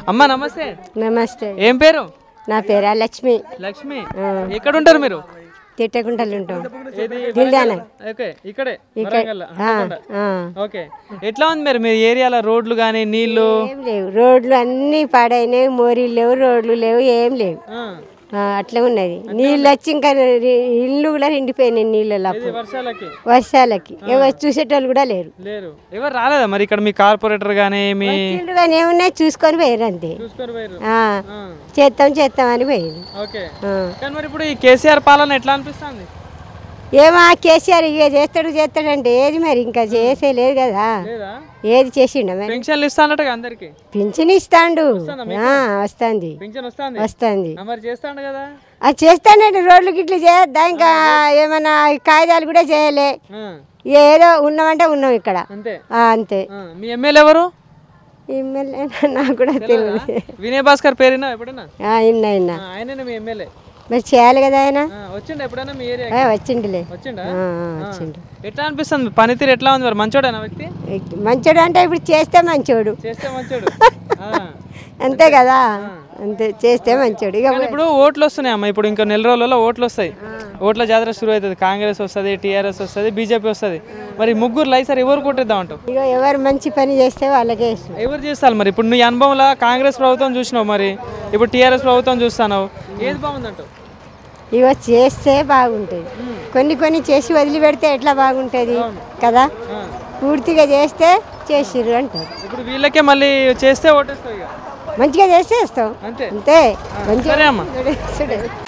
అమ్మ నమస్తే నమస్తే ఏం పేరు నా పేరు లక్ష్మి లక్ష్మి ఎక్కడ ఉంటారు మీరు తిట్టకుంటలు ఉంటాం ఏది దిల్దానా. ఓకే ఇక్కడే ఇక్కడ వరంగల్లో, ఆ, హన్మకొండ. ఆ. ఓకే ఎట్లా ఉంది మరి మీ ఏరియాలో రోడ్లు కానీ నీళ్లు ఏం లేవు రోడ్లు అన్నీ పాడైనాయి మోరీలు లేవు రోడ్లు లేవు ఏం లేవు ఆ, ఆ, అట్లా ఉన్నది నీళ్ళు వచ్చి ఇంకా రి- ఇల్లు కూడా నిండిపోయినాయి నీళ్ళలో ఇది అప్పుడు వర్షాలకి వర్షాలకి ఎవరు చూసేటోళ్ళు కూడా లేరు లేరు ఎవరు రాలేదా మరి ఇక్కడ మీ కార్పొరేటర్ కానీ మీ ఇల్లు కానీ ఏమున్నాయి చూసుకొని పోయారు అంతే చూసుకొని పోయారు ఆ, ఆ, చేస్తాం చేస్తాం అని పోయారు ఓకే ఆ. కానీ మరి ఇప్పుడు ఈ కేసీఆర్ పాలన ఎట్లా అనిపిస్తుంది ఏమో ఆ కేసీఆర్ ఇక చేస్తాడు చేస్తాడంటే ఏది మరి ఇంకా చేసే లేదు కదా లేదా ఏది చేసిండ మరి పెన్షన్లు ఇస్తానట అందరికి పింఛన్ ఇస్తాండు ఆ, వస్తుంది పెన్షన్ వస్తుంది వస్తుంది మరి చేస్తాడు కదా అది చేస్తానండి రోడ్లు గిట్లు చేయొద్దా ఇంకా ఏమన్నా కాగితాలు కూడా చేయలే ఆ, ఏదో ఉన్నామంటే ఉన్నాం ఇక్కడ అంతే ఆ, అంతే ఆ, మీ ఎమ్మెల్యే ఎవరు ఎమ్మెల్యే నాకు కూడా తెలియదు వినయ్ భాస్కర్ పేరునా ఎప్పుడైనా ఆ, ఇన్నా ఇన్నా ఆ, ఆయననే మీ ఎమ్మెల్యే మరి చేయాలి కదా ఆయన ఆ, వచ్చిండా ఎప్పుడైనా మీ ఏరియా ఆ, వచ్చిండులే వచ్చిండా ఆ, ఆ, ఆ. వచ్చిండు ఎట్లా అనిపిస్తుంది పనితీరు ఎట్లా ఉంది మరి మంచోడేనా వ్యక్తి మంచోడు అంటే ఇప్పుడు చేస్తే మంచోడు చేస్తే మంచోడు ఆ. అంతే కదా అంతే చేస్తే మంచోడు ఇక కానీ ఇప్పుడు ఓట్లు వస్తున్నాయి అమ్మ ఇప్పుడు ఇంకా నెల రోజులలో ఓట్లు వస్తాయి ఓట్ల జాతర శురు అవుతుంది కాంగ్రెస్ వస్తుంది టీఆర్ఎస్ వస్తుంది బీజేపీ వస్తుంది మరి ముగ్గురు లైసర్ ఎవరు కొట్టేద్దాం అంటావు ఇక ఎవరు మంచి పని చేస్తే వాళ్ళకే ఇష్టం ఎవరు చేస్తారు మరి ఇప్పుడు నీ అనుభవంలో కాంగ్రెస్ ప్రభుత్వం చూసినావు మరి ఇప్పుడు టీఆర్ఎస్ ప్రభుత్వం చూస్తాను ఏది బాగుందంటావు ఇగో చేస్తే బాగుంటుంది కొన్ని కొన్ని చేసి వదిలిపెడితే ఎట్లా బాగుంటుంది కదా పూర్తిగా చేస్తే చేసిర్రు అంటారు ఇప్పుడు వీళ్ళకే మళ్ళీ చేస్తే ఓటేస్తావు ఇక మంచిగా చేస్తే ఇస్తాం అంతే అంతే మంచిగా సరే అమ్మా చూడు.